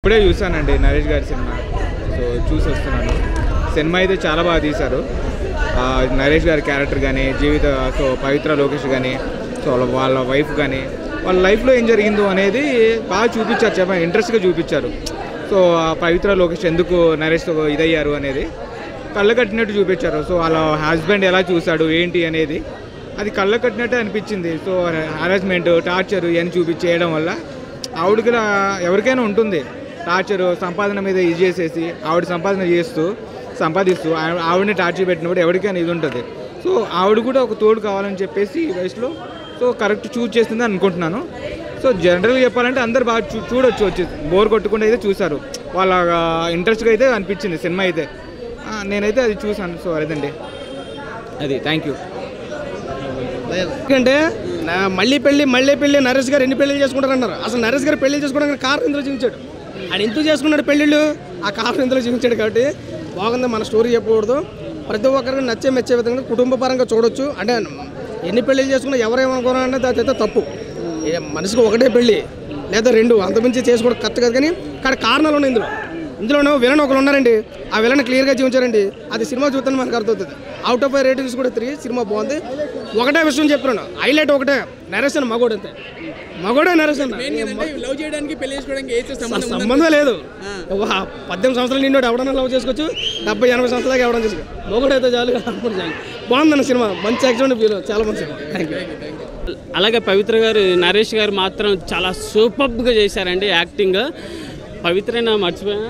ఇప్పుడే చూసానండి నరేష్ గారి సినిమా సో చూసి వస్తున్నాను సినిమా అయితే చాలా బాగా తీశారు ఆ, నరేష్ గారి క్యారెక్టర్ కానీ జీవిత సో పవిత్ర లోకేష్ కానీ సో వాళ్ళ వాళ్ళ వైఫ్ కానీ వాళ్ళ లైఫ్లో ఏం జరిగిందో అనేది బాగా చూపించారు చాలా ఇంట్రెస్ట్గా చూపించారు సో ఆ పవిత్ర లోకేష్ ఎందుకు నరేష్తో ఇదయ్యారు అనేది కళ్ళ కట్టినట్టు చూపించారు సో వాళ్ళ హస్బెండ్ ఎలా చూశాడు ఏంటి అనేది అది కళ్ళ కట్టినట్టే అనిపించింది సో హారాస్మెంట్ టార్చర్ ఇవన్నీ చూపించేయడం వల్ల ఆవిడకి ఇలా ఎవరికైనా ఉంటుంది టార్చర్ సంపాదన మీద ఇది చేసేసి ఆవిడ సంపాదన చేస్తూ సంపాదిస్తూ ఆ- ఆవిడని టార్చర్ పెట్టినప్పుడు ఎవరికైనా ఇది ఉంటుంది సో ఆవిడ కూడా ఒక తోడు కావాలని చెప్పేసి ఈ వయసులో సో కరెక్ట్ చూజ్ చేస్తుంది అనుకుంటున్నాను సో జనరల్గా చెప్పాలంటే అందరు బాగా చూ చూడొచ్చు వచ్చి బోర్ కొట్టకుండా అయితే చూశారు వాళ్ళ ఇంట్రెస్ట్గా అయితే అనిపించింది సినిమా అయితే ఆ, నేనైతే అది చూసాను సో అదండి అది థ్యాంక్ యూ ఎందుకంటే నా మళ్ళీ పెళ్లి మళ్ళీ పెళ్లి నరేష్ గారు ఎన్ని పెళ్లి చేసుకుంటారన్నారు అసలు నరేష్ గారు పెళ్లి చేసుకోవడానికి కారణం ఇందులో చూపించాడు ఆయన ఎందుకు చేసుకున్నాడు పెళ్ళిళ్ళు ఆ కారణం ఇందులో చూపించాడు కాబట్టి బాగుంది మన స్టోరీ చెప్పకూడదు ప్రతి ఒక్కరికి నచ్చే మెచ్చే విధంగా కుటుంబ పరంగా చూడొచ్చు అంటే ఎన్ని పెళ్ళిళ్ళు చేసుకున్నా ఎవరేమనుకున్నారంటే దాని అయితే తప్పు ఏ మనిషికి ఒకటే పెళ్ళి లేదా రెండు అంతమించి చేసుకోవడం కరెక్ట్ కాదు కానీ ఇక్కడ కారణాలు ఉన్నాయి ఇందులో ఇందులోనూ విలన్ ఒకరు ఉన్నారండి ఆ విలన్ క్లియర్గా చూపించారండి అది సినిమా చూస్తే మనకు అర్థమవుతుంది అవుట్ ఆఫ్ రేటింగ్స్ కూడా త్రీ సినిమా బాగుంది ఒకటే విషయం చెప్తున్నాను హైలైట్ ఒకటే నరేషన్ మగోడు అంతే మగోడే నరేషన్ లవ్ చేయడానికి పెళ్లి చేసుకోవడానికి ఏజ్ సంబంధం సంబంధం లేదు వా, పద్దెనిమిది సంవత్సరాలు నిండు ఎవడన్నా లవ్ చేసుకోవచ్చు డెబ్బై ఎనభై సంవత్సరాలకి ఎవడన్నా చేసుకో మొగడు అయితే చాలు అనుకుంటే చాలు బాగుందన్న సినిమా మంచి యాక్సిడెంట్ ఫీల్ చాలా మంచి సినిమా థ్యాంక్ యూ అలాగే పవిత్ర గారు నరేష్ గారు మాత్రం చాలా సూపర్గా చేశారండి యాక్టింగ్ పవిత్రనా మర్చిపోయా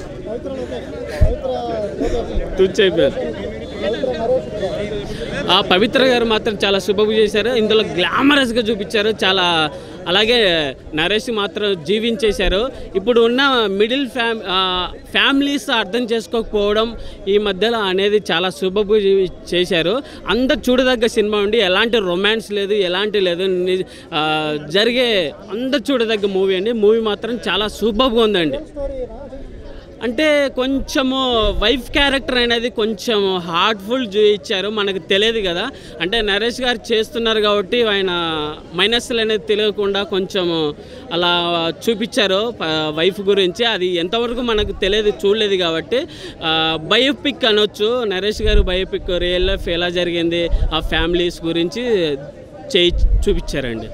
తుచ్చైపోయారు ఆ పవిత్ర గారు మాత్రం చాలా సూపర్గా చేశారు ఇందులో గ్లామరస్గా చూపించారు చాలా అలాగే నరేష్ మాత్రం జీవించేశారు ఇప్పుడు ఉన్న మిడిల్ ఫ్యామ్ ఆ, ఫ్యామిలీస్ అర్థం చేసుకోకపోవడం ఈ మధ్యలో అనేది చాలా సూపర్గా జీవి- చేశారు అందరు చూడదగ్గ సినిమా ఉండి ఎలాంటి రొమాన్స్ లేదు ఎలాంటి లేదు ని- ఆ, జరిగే అందరు చూడదగ్గ మూవీ అండి మూవీ మాత్రం చాలా సూపర్గా ఉందండి అంటే కొంచెము వైఫ్ క్యారెక్టర్ అనేది కొంచెం హార్ట్ఫుల్ చూపించారు మనకు తెలియదు కదా అంటే నరేష్ గారు చేస్తున్నారు కాబట్టి ఆయన మైనస్లు అనేది తెలియకుండా కొంచెం అలా చూపించారు వైఫ్ గురించి అది ఎంతవరకు మనకు తెలియదు చూడలేదు కాబట్టి బయోపిక్ అనొచ్చు నరేష్ గారు బయోపిక్ రియల్ లైఫ్ ఎలా జరిగింది ఆ ఫ్యామిలీస్ గురించి చేయి చూపించారండి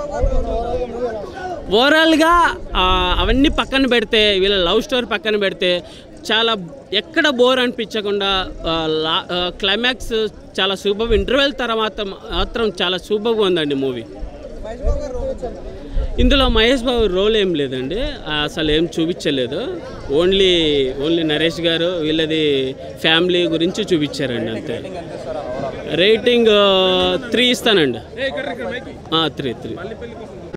ఓవరాల్గా ఆ, అవన్నీ పక్కన పెడితే వీళ్ళ లవ్ స్టోరీ పక్కన పెడితే చాలా ఎక్కడ బోర్ అనిపించకుండా ఆ, లా- ఆ, క్లైమాక్స్ చాలా సూపర్ ఇంటర్వెల్ తర్వాత మాత్రం చాలా సూపర్గా ఉందండి మూవీ ఇందులో మహేష్ బాబు రోల్ ఏం లేదండి ఆ, అసలు ఏం చూపించలేదు ఓన్లీ ఓన్లీ నరేష్ గారు వీళ్ళది ఫ్యామిలీ గురించి చూపించారండి అంతే రేటింగ్ త్రీ ఇస్తానండి త్రీ త్రీ